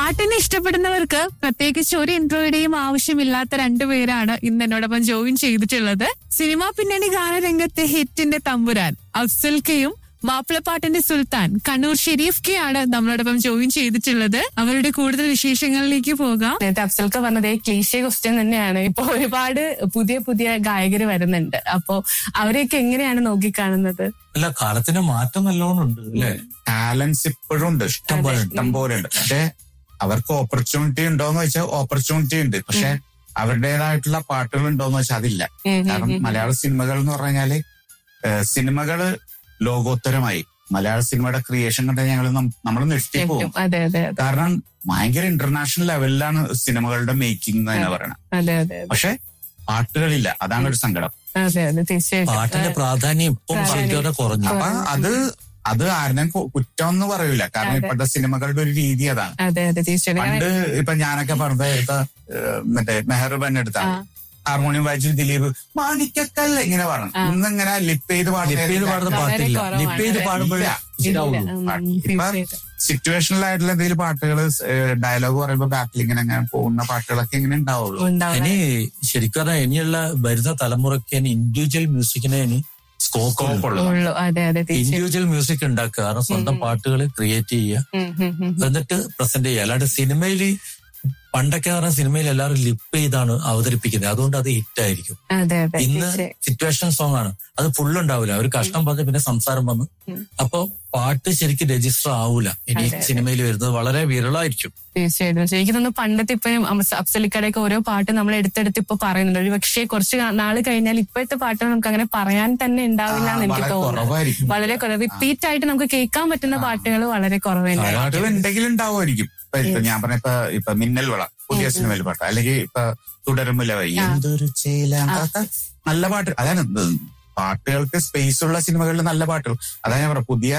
പാട്ടിനെ ഇഷ്ടപ്പെടുന്നവർക്ക് പ്രത്യേകിച്ച് ഒരു ഇൻട്രോയുടെയും ആവശ്യമില്ലാത്ത രണ്ടുപേരാണ് ഇന്ന് എന്നോടൊപ്പം ജോയിൻ ചെയ്തിട്ടുള്ളത് സിനിമാ പിന്നണി ഗാനരംഗത്തെ ഹിറ്റിന്റെ തമ്പുരാൻ അഫ്സൽ കെയും മാപ്പിളപ്പാട്ടിന്റെ സുൽത്താൻ കണ്ണൂർ ഷെരീഫ് കെ ആണ് നമ്മളോടൊപ്പം ജോയിൻ ചെയ്തിട്ടുള്ളത് അവരുടെ കൂടുതൽ വിശേഷങ്ങളിലേക്ക് പോകാം നേരത്തെ അഫ്സൽക്ക പറഞ്ഞത് ക്ലീശ ക്വസ്റ്റ്യൻ തന്നെയാണ് ഇപ്പൊ ഒരുപാട് പുതിയ പുതിയ ഗായകർ വരുന്നുണ്ട് അപ്പോ അവരെയൊക്കെ എങ്ങനെയാണ് നോക്കിക്കാണുന്നത് അല്ല കാലത്തിന്റെ മാറ്റം നല്ലോണം ഉണ്ട് അല്ലെ ടാലൻസ് ഇപ്പോഴും ഉണ്ട് ഇഷ്ടം പോലെ ഇഷ്ടം പോലെ ഉണ്ട് പക്ഷെ അവർക്ക് ഓപ്പർച്യൂണിറ്റി ഉണ്ടോന്ന് വെച്ചാൽ ഓപ്പർച്യൂണിറ്റി ഉണ്ട് പക്ഷെ അവരുടേതായിട്ടുള്ള പാട്ടുകൾ ഉണ്ടോന്ന് വെച്ചാൽ അതില്ല ഉം, ഉം, കാരണം ഉം. മലയാള സിനിമകൾ എന്ന് പറഞ്ഞാല് ഏഹ്, സിനിമകള് ലോകോത്തരമായി മലയാള സിനിമയുടെ ക്രിയേഷൻ കണ്ട ഞങ്ങൾ നമ്മൾ നെട്ടിപ്പോകും അതെ അതെ അതെ കാരണം ഭയങ്കര ഇന്റർനാഷണൽ ലെവലിലാണ് സിനിമകളുടെ മേക്കിംഗ് എന്ന് പറയണത് അതെ അതെ അതെ പക്ഷെ പാട്ടുകളില്ല അതാണ് ഒരു സങ്കടം അതെ അതെ തീർച്ചയായിട്ടും പാട്ടിന്റെ പ്രാധാന്യം ഇപ്പം പ്രാധാന്യം. ശരിക്കും കുറഞ്ഞു അപ്പൊ അത് അത് ആരും കുറ്റം എന്ന് പറയൂല കാരണം അതെ. ഇപ്പോഴത്തെ സിനിമകളുടെ ഒരു രീതി അതാണ് അതെ അതെ തീർച്ചയായിട്ടും പണ്ട് കാരണം- ഇപ്പൊ ഞാനൊക്കെ പറഞ്ഞത് ഇപ്പൊ ഏഹ്, മറ്റേ മെഹർബൻ എടുത്ത ആ. ഹാർമോണിയം വായിച്ചു ദിലീപ് മാണിക്കക്കല്ല ഇങ്ങനെ പറഞ്ഞു ആ. ഇന്നിങ്ങനെ ലിപ്പ് ചെയ്ത് ലിപ്പ് ചെയ്ത് പാടുന്ന വളരെ പാട്ടില്ല കുറവാണ്. ലിപ്പ് ചെയ്ത് പാടുമ്പോഴേ ഇല്ല. ഇഷ്ടാവുള്ളൂ ഉം, പാട്ട്. ഇപ്പൊ തീർച്ചയായിട്ടും. സിറ്റുവേഷണൽ ആയിട്ടുള്ള എന്തെങ്കിലും പാട്ടുകൾ ഡയലോഗ് പറയുമ്പോ ബാക്കിൽ ഇങ്ങനെ അങ്ങനെ പോകുന്ന പാട്ടുകളൊക്കെ ഇങ്ങനെ ഉണ്ടാവുള്ളൂ ഉണ്ടാവും. ഇനി ശരിക്കും പറഞ്ഞാൽ ഇനിയുള്ള വരുന്ന തലമുറയ്ക്ക് ഇനി ഇൻഡിവിജ്വൽ മ്യൂസിക്കിനെ ഇനി സ്കോപ്പ് സ്കോപ്പ് ഉള്ളു ഉള്ളു അതെ അതെ തീർച്ചയായിട്ടും ഇൻഡിവിജ്വൽ മ്യൂസിക് ഉണ്ടാക്കുക കാരണം സ്വന്തം പാട്ടുകൾ ക്രിയേറ്റ് ചെയ്യുക ഉം, ഉം, ഉം. എന്നിട്ട് പ്രസന്റ് ചെയ്യുക അല്ലാണ്ട് സിനിമയിൽ പണ്ടൊക്കെ പറഞ്ഞ സിനിമയിൽ എല്ലാവരും ലിപ്പ് ചെയ്താണ് അവതരിപ്പിക്കുന്നത് അതുകൊണ്ട് അത് ഹിറ്റ് ആയിരിക്കും അതെ അതെ ഇന്ന് തീർച്ചയായും സിറ്റുവേഷൻ സോങ് ആണ് അത് ഫുൾ ഉണ്ടാവില്ല ഒരു കഷ്ണം പറഞ്ഞ് പിന്നെ സംസാരം വന്ന് ഉം. അപ്പൊ പാട്ട് ശരിക്കും രജിസ്റ്റർ ആവൂല ഇനി അതെ, അതെ. സിനിമയിൽ വരുന്നത് വളരെ വിരളായിരിക്കും തീർച്ചയായിട്ടും പക്ഷേ എനിക്ക് തോന്നുന്നു പണ്ടത്തെ ഇപ്പം അഫ്സലിക്കടയൊക്കെ ഓരോ പാട്ട് നമ്മൾ എടുത്തെടുത്ത് ഇപ്പൊ പറയുന്നുണ്ട് ഒരു പക്ഷേ കുറച്ച് കാ- നാള് കഴിഞ്ഞാൽ ഇപ്പോഴത്തെ പാട്ട് നമുക്ക് അങ്ങനെ പറയാൻ തന്നെ ഉണ്ടാവില്ല എന്ന് എനിക്ക് വളരെ തോന്നുന്നു കുറവായിരിക്കും വളരെ കുറവ് റിപ്പീറ്റ് ആയിട്ട് നമുക്ക് കേൾക്കാൻ പറ്റുന്ന പാട്ടുകൾ വളരെ കുറവ് പാട്ടുകൾ എന്തെങ്കിലും ഉണ്ടാവുമായിരിക്കും ഇപ്പൊ ഇപ്പൊ ഞാൻ പറഞ്ഞ ഇപ്പൊ ഇപ്പൊ മിന്നൽ വള പുതിയ സിനിമയിൽ പാട്ട് അല്ലെങ്കിൽ ഇപ്പൊ തുടരുമില്ല വഴി ആ. എന്തൊരു ചേല അതൊക്കെ നല്ല പാട്ട് അതാണ് ഇത് പാട്ടുകൾക്ക് സ്പേസ് ഉള്ള സിനിമകളിൽ നല്ല പാട്ടുകൾ അതാണ് ഞാൻ പറഞ്ഞ പുതിയ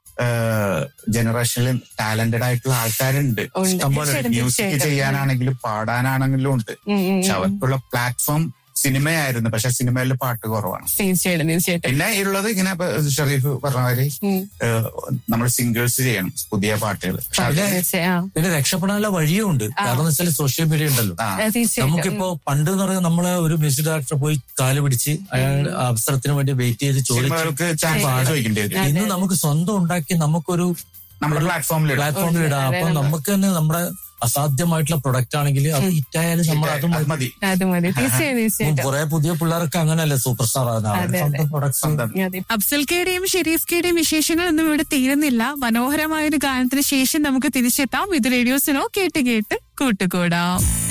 ജനറേഷനിൽ ടാലന്റഡ് ആയിട്ടുള്ള ആൾക്കാരുണ്ട് ഉണ്ട്. ഇഷ്ടംപോലെ തീർച്ചയായിട്ടും, മ്യൂസിക് തീർച്ചയായിട്ടും. ചെയ്യാനാണെങ്കിലും പാടാനാണെങ്കിലും ഉണ്ട് പക്ഷെ അവർക്കുള്ള പ്ലാറ്റ്ഫോം സിനിമയായിരുന്നു പക്ഷെ സിനിമയിൽ പാട്ട് കുറവാണ് തീർച്ചയായിട്ടും തീർച്ചയായിട്ടും പിന്നെ ഉള്ളത് ഇങ്ങനെ ഇപ്പൊ ഷെറീഫ് പറഞ്ഞ മാതിരി ഉം. നമ്മൾ സിംഗേഴ്സ് ചെയ്യണം പുതിയ പാട്ടുകൾ പക്ഷെ അത് തീർച്ചയായും ആ. പിന്നെ രക്ഷപ്പെടാനുള്ള വഴിയും ഉണ്ട് കാരണം എന്ന് വെച്ചാൽ സോഷ്യൽ മീഡിയ ഉണ്ടല്ലോ ആ, ആ, തീർച്ചയായിട്ടും നമുക്കിപ്പോ പണ്ട് എന്ന് പറയുന്നത് നമ്മളെ ഒരു മ്യൂസിക് ഡയറക്ടർ പോയി കാല് പിടിച്ച് അയാൾ അവസരത്തിന് വേണ്ടി വെയിറ്റ് ചെയ്ത് ചോദിച്ചു സിനിമകൾക്ക് ചാൻസ് ചോദിക്കേണ്ടി വരും ഇന്ന് നമുക്ക് സ്വന്തം ഉണ്ടാക്കി നമുക്കൊരു നമ്മുടെ പ്ലാറ്റ്ഫോമിൽ പ്ലാറ്റ്ഫോമിൽ ഇടാം അതെ, അപ്പൊ അതെ. നമുക്ക് തന്നെ നമ്മുടെ അസാധ്യമായിട്ടുള്ള പ്രൊഡക്റ്റ് ആണെങ്കിൽ അത് ഹിറ്റായാലും നമ്മൾ അത് മതി. മതി അത് മതി തീർച്ചയായും തീർച്ചയായിട്ടും കുറെ പുതിയ പിള്ളേർക്ക് അങ്ങനെയല്ലേ സൂപ്പർ സ്റ്റാർ അതെ, അതെ. സ്വന്തം പ്രൊഡക്ട്സ് സ്വന്തം അതെ അഫ്സൽ കെയുടെയും ഷെരീഫ് കെയുടെയും വിശേഷങ്ങളൊന്നും ഇവിടെ തീരുന്നില്ല മനോഹരമായ ഒരു ഗാനത്തിന് ശേഷം നമുക്ക് തിരിച്ചെത്താം ഇത് റേഡിയോസിനോ കേട്ട് കേട്ട് കൂട്ടുകൂടാം